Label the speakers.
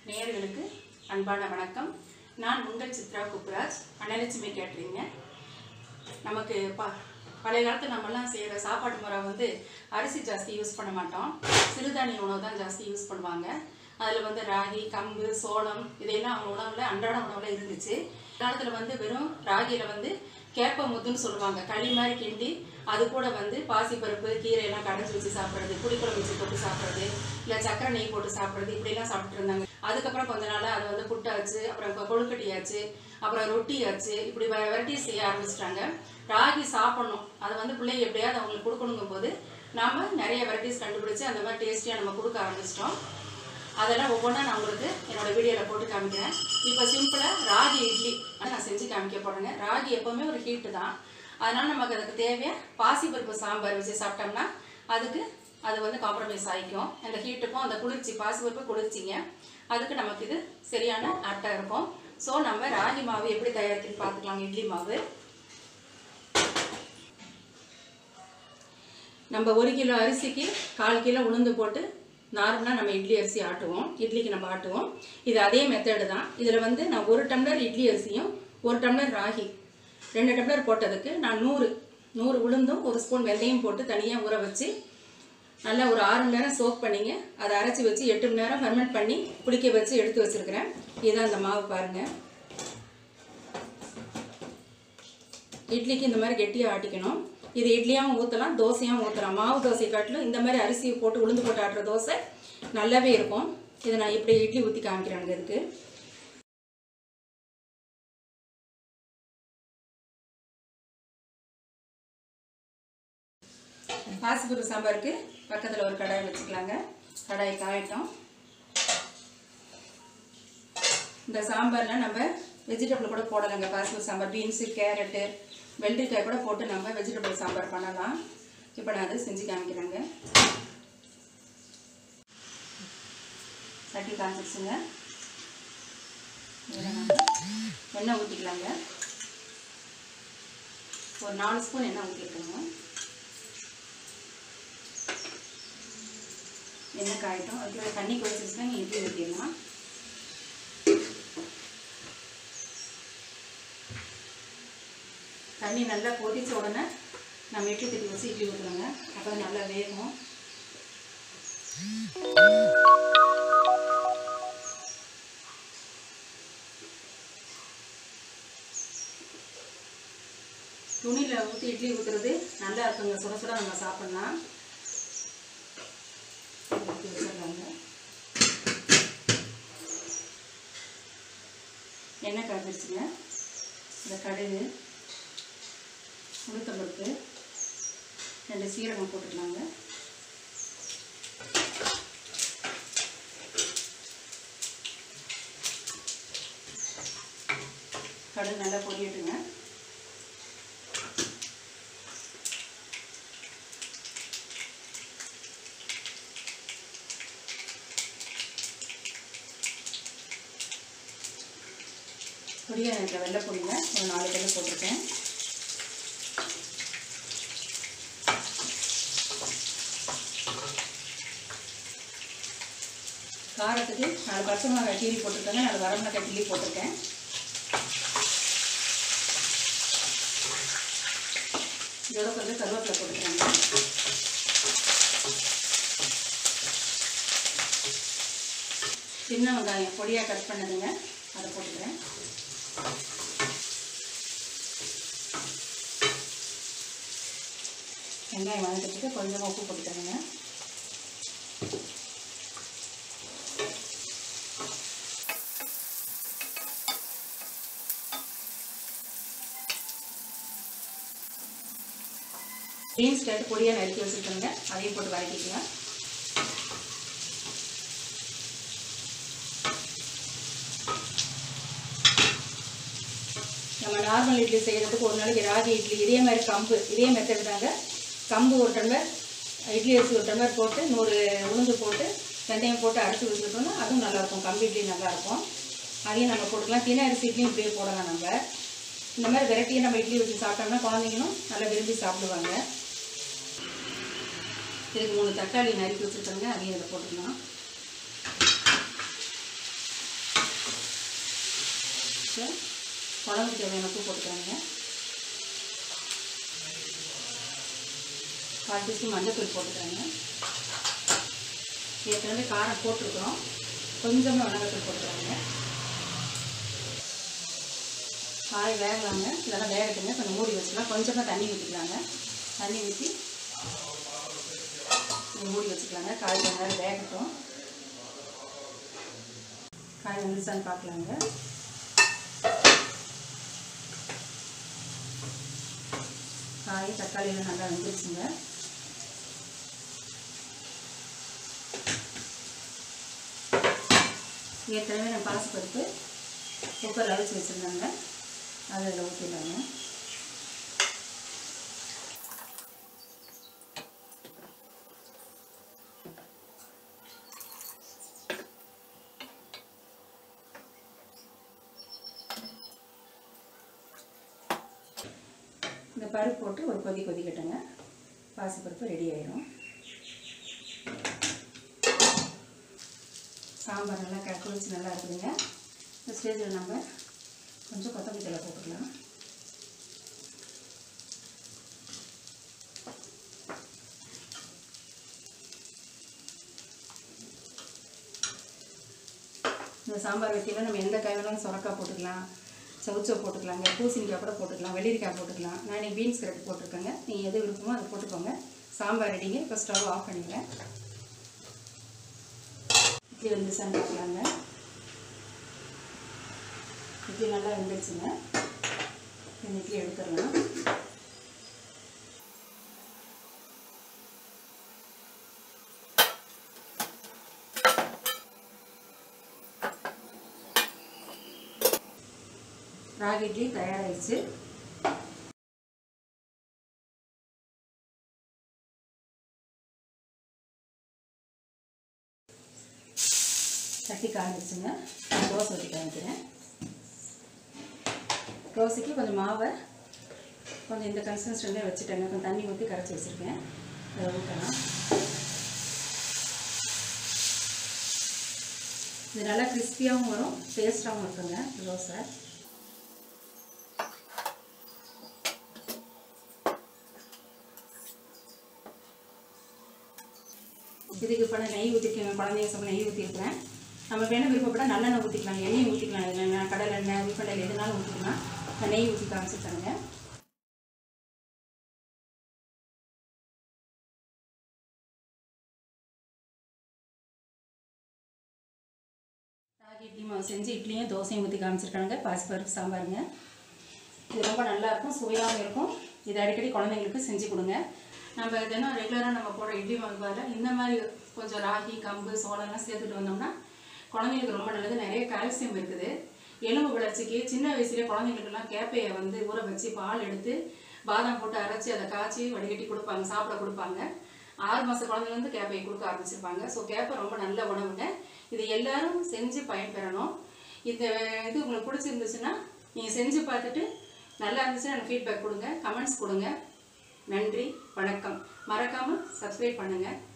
Speaker 1: நேயர்களுக்கு அன்பான வணக்கம் நான் உங்கள் சித்ரா குப்ராஜ் அனலட்சுமி கேட்றீங்க நமக்கு ப பழைய காலத்து நம்மலாம் செய்கிற சாப்பாட்டு முறை வந்து அரிசி ஜாஸ்தி யூஸ் பண்ண மாட்டோம் சிறுதானிய உணவு தான் ஜாஸ்தி யூஸ் பண்ணுவாங்க அதில் வந்து ராகி கம்பு சோளம் இதையெல்லாம் அவங்க உணவில் அன்றாட உணவில் இருந்துச்சு காலத்தில் வந்து வெறும் ராகியில் வந்து கேப்ப முத்துன்னு சொல்லுவாங்க களி மாதிரி கிண்டி அது கூட வந்து பாசிப்பருப்பு கீரை எல்லாம் கடைஞ்சி வச்சு சாப்பிட்றது புளிக்குழம்பு வச்சு போட்டு சாப்பிட்றது இல்லை சக்கரை நெய் போட்டு சாப்பிட்றது இப்படிலாம் சாப்பிட்டு இருந்தாங்க அதுக்கப்புறம் கொஞ்ச நாள் அது வந்து புட்டாச்சு அப்புறம் கொ- கொழுக்கட்டையாச்சு அப்புறம் ரொட்டியாச்சு இப்படி வெரைட்டிஸ் செய்ய ஆரம்பிச்சிட்டாங்க ராகி சாப்பிடணும் அது வந்து பிள்ளைங்க எப்படியாவது அவங்களுக்கு கொடுக்கணுங்கும் போது நாம நிறைய வெரைட்டிஸ் கண்டுபிடிச்சு அந்த மாதிரி டேஸ்டியாக நம்ம கொடுக்க ஆரம்பிச்சிட்டோம் அதெல்லாம் ஒவ்வொன்றா நான் உங்களுக்கு என்னோட வீடியோவில் போட்டு காமிக்கிறேன் இப்போ சிம்பிளாக ராகி இட்லி அதை நான் செஞ்சு காமிக்க போகிறேங்க ராகி எப்போவுமே ஒரு ஹீட்டு தான் அதனால் நமக்கு அதுக்கு தேவையாக பாசிப்பருப்பு சாம்பார் வச்சு சாப்பிட்டோம்னா அதுக்கு அது வந்து காம்ப்ரமைஸ் ஆகிக்கும் அந்த ஹீட்டுக்கும் அந்த குளிர்ச்சி பாசிப்பருப்பு குளிர்ச்சிங்க அதுக்கு நமக்கு இது சரியான ஆப்டாக இருக்கும் ஸோ நம்ம ராகி மாவு எப்படி தயாரிக்குன்னு பார்த்துக்கலாம் இட்லி மாவு நம்ம ஒரு கிலோ அரிசிக்கு கால் கிலோ உளுந்து போட்டு நார்மலாக நம்ம இட்லி அரிசி ஆட்டுவோம் இட்லிக்கு நம்ம ஆட்டுவோம் இது அதே மெத்தடு தான் இதில் வந்து நான் ஒரு டம்ளர் இட்லி அரிசியும் ஒரு டம்ளர் ராகி ரெண்டு டம்ளர் போட்டதுக்கு நான் நூறு நூறு உளுந்தும் ஒரு ஸ்பூன் வெந்தயம் போட்டு தனியாக ஊற வச்சு நல்லா ஒரு ஆறு மணி நேரம் சோக் பண்ணிங்க அதை அரைச்சி வச்சு எட்டு மணி நேரம் ஃபர்மெண்ட் பண்ணி புளிக்க வச்சு எடுத்து வச்சுருக்கிறேன் இதுதான் அந்த மாவு பாருங்கள் இட்லிக்கு இந்த மாதிரி கெட்டியாக ஆட்டிக்கணும் இது இட்லியாகவும் ஊற்றலாம் தோசையாகவும் ஊற்றலாம் மாவு தோசை காட்டிலும் இந்த மாதிரி அரிசி போட்டு உளுந்து போட்டு ஆட்டுற தோசை நல்லாவே இருக்கும் இதை நான் இப்படி இட்லி ஊற்றி காமிக்கிறேங்க இதுக்கு பாசிப்பருப்பு சாம்பாருக்கு பக்கத்தில் ஒரு கடாய் வச்சுக்கலாங்க கடாய் காயட்டும் இந்த சாம்பாரில் நம்ம வெஜிடபிள் கூட போடலாங்க பாசிப்பருப்பு சாம்பார் பீன்ஸு கேரட்டு வெள்ளரிக்காய் கூட போட்டு நம்ம வெஜிடபிள் சாம்பார் பண்ணலாம் இப்போ நான் அதை செஞ்சு காமிக்கிறேங்க சட்டி காமிச்சிருச்சுங்க இதில் நம்ம எண்ணெய் ஊற்றிக்கலாங்க ஒரு நாலு ஸ்பூன் எண்ணெய் ஊற்றிருக்கோங்க எண்ணெய் காயட்டும் அதுக்கு தண்ணி கொதிச்சிருச்சுன்னா நீங்கள் இட்லி ஊற்றிடலாம் தண்ணி நல்லா கொதிச்ச உடனே நம்ம இட்லி தட்டி வச்சு இட்லி ஊற்றுறோங்க அப்போ நல்லா வேகும் துணியில் ஊற்றி இட்லி ஊற்றுறது நல்லா இருக்குங்க சுட சுட நம்ம சாப்பிட்லாம் ஊற்றி வச்சிடலாங்க எண்ணெய் காய்ச்சிருச்சுங்க இந்த கடுகு உளுத்தம்பருப்பு ரெண்டு சீரகம் போட்டுக்கலாங்க கடுகு நல்லா பொரியட்டுங்க பொடியாக இருக்கிற வெள்ளை பொடிங்க ஒரு நாலு வெள்ளை போட்டிருக்கேன் காரத்துக்கு நாலு பச்சை மிளகாய் கீரி போட்டிருக்கேங்க நாலு வரமிளகாய் கிள்ளி போட்டிருக்கேன் இதோட கொஞ்சம் கருவேப்பிலை போட்டுக்கிறேங்க சின்ன வெங்காயம் பொடியாக கட் பண்ணதுங்க அதை போட்டுக்கிறேன் வெங்காயம் வதக்கிறதுக்கு கொஞ்சமாக உப்பு போட்டுக்கிறேங்க பீன்ஸ் கேட்டு பொடியாக நறுக்கி வச்சுருக்கோங்க அதையும் போட்டு வதக்கிக்கலாம் நம்ம நார்மல் இட்லி செய்கிறதுக்கு ஒரு நாளைக்கு ராகி இட்லி இதே மாதிரி கம்பு இதே மெத்தட் தாங்க கம்பு ஒரு டம்ளர் இட்லி அரிசி ஒரு டம்ளர் போட்டு நூறு உளுந்து போட்டு வெந்தயம் போட்டு அரைச்சி வச்சுட்டோம்னா அதுவும் நல்லாயிருக்கும் கம்பு இட்லி நல்லாயிருக்கும் அதையும் நம்ம போட்டுக்கலாம் தின அரிசி இட்லியும் இப்படியே போடலாம் நம்ம இந்த மாதிரி வெரைட்டியை நம்ம இட்லி வச்சு சாப்பிட்டோம்னா குழந்தைங்களும் நல்லா விரும்பி சாப்பிடுவாங்க இதுக்கு மூணு தக்காளி நறுக்கி வச்சுருக்கோங்க அதையும் இதில் போட்டுக்கலாம் இப்போ குழம்பு தேவையான உப்பு போட்டுக்கிறாங்க கால் டீஸ்பூன் மஞ்சள் போட்டுக்கிறாங்க ஏற்கனவே காரம் போட்டிருக்கிறோம் கொஞ்சமாக மிளகாத்தூள் போட்டுக்கிறாங்க காய் வேகலாங்க இதெல்லாம் வேகட்டுங்க கொஞ்சம் மூடி வச்சுக்கலாம் கொஞ்சமாக தண்ணி ஊற்றிக்கலாங்க தண்ணி ஊற்றி மூடி வச்சுக்கலாங்க காய் கொஞ்ச நேரம் வேகட்டும் காய் வந்துச்சான்னு பார்க்கலாங்க காய் தக்காளி எல்லாம் நல்லா வெந்துருச்சுங்க ஏற்கனவே நான் பாசிப்பருப்பு குக்கரில் அவிச்சு வச்சுருந்தாங்க அதை அதில் ஊற்றிடலாங்க இந்த பருப்பு போட்டு ஒரு கொதி கொதிக்கட்டுங்க பாசிப்பருப்பு ரெடி ஆயிரும் சாம்பார் நல்லா க குளிச்சு நல்லா இருக்குதுங்க இந்த ஸ்டேஜில் நம்ம கொஞ்சம் கொத்தமல்லி தலை போட்டுக்கலாம் இந்த சாம்பார் வைக்கையில் நம்ம எந்த காய் வேணாலும் சுரக்காய் போட்டுக்கலாம் சவுச்சோ போட்டுக்கலாங்க பூசணிக்காய் கூட போட்டுக்கலாம் வெள்ளரிக்காய் போட்டுக்கலாம் நான் இன்னைக்கு பீன்ஸ் கரெக்ட் போட்டிருக்கேங்க நீங்கள் எது விருப்பமோ அதை போட்டுக்கோங்க சாம்பார் ரெடிங்க இப்போ ஸ்டவ் ஆஃப் பண்ணிடுறேன் இட்லி வந்து சமைக்கலாங்க இட்லி நல்லா வெந்துருச்சுங்க இந்த இட்லி எடுத்துடலாம் ராகி இட்லி தயாராகிடுச்சு சட்டி காஞ்சிச்சுங்க நான் தோசை ஊற்றி காமிக்கிறேன் தோசைக்கு கொஞ்சம் மாவை கொஞ்சம் இந்த கன்சிஸ்டன்சியில் வச்சுட்டேங்க கொஞ்சம் தண்ணி ஊற்றி கரைச்சி வச்சுருக்கேன் அதை ஊற்றலாம் இது நல்லா கிறிஸ்பியாகவும் வரும் டேஸ்ட்டாகவும் இருக்குங்க தோசை இதுக்கு இப்போ நான் நெய் ஊற்றிருக்கேன் குழந்தைங்க சொல்ல நெய் ஊற்றிருக்கிறேன் நம்ம வேணும் விருப்பப்பட்டால் நல்லெண்ணெய் ஊற்றிக்கலாம் எண்ணெய் ஊற்றிக்கலாம் இதில் கடலை எண்ணெய் ரீஃபண்ட் எதுனாலும் ஊற்றிக்கலாம் நான் நெய் ஊற்றி காமிச்சிருக்காங்க ராகி இட்லி மாவு செஞ்சு இட்லியும் தோசையும் ஊற்றி காமிச்சிருக்காங்க பாசிப்பருப்பு சாம்பாருங்க இது ரொம்ப நல்லா இருக்கும் சுவையாகவும் இருக்கும் இது அடிக்கடி குழந்தைங்களுக்கு செஞ்சு கொடுங்க நம்ம தினம் ரெகுலராக நம்ம போடுற இட்லி மாவு பதில் இந்த மாதிரி கொஞ்சம் ராகி கம்பு சோளம்லாம் சேர்த்துட்டு வந்தோம்னா குழந்தைங்களுக்கு ரொம்ப நல்லது நிறைய கால்சியம் இருக்குது எலும்பு வளர்ச்சிக்கு சின்ன வயசுலேயே குழந்தைங்களுக்கெல்லாம் கேப்பையை வந்து ஊற வச்சு பால் எடுத்து பாதாம் போட்டு அரைச்சி அதை காய்ச்சி வடிகட்டி கொடுப்பாங்க சாப்பிட கொடுப்பாங்க ஆறு மாத குழந்தைலேருந்து கேப்பையை கொடுக்க ஆரம்பிச்சிருப்பாங்க ஸோ கேப்பை ரொம்ப நல்ல உணவுங்க இது எல்லாரும் செஞ்சு பயன்பெறணும் இந்த இது உங்களுக்கு பிடிச்சிருந்துச்சுன்னா நீங்கள் செஞ்சு பார்த்துட்டு நல்லா இருந்துச்சுன்னா எனக்கு ஃபீட்பேக் கொடுங்க கமெண்ட்ஸ் கொடுங்க நன்றி வணக்கம் மறக்காமல் சப்ஸ்கிரைப் பண்ணுங்கள்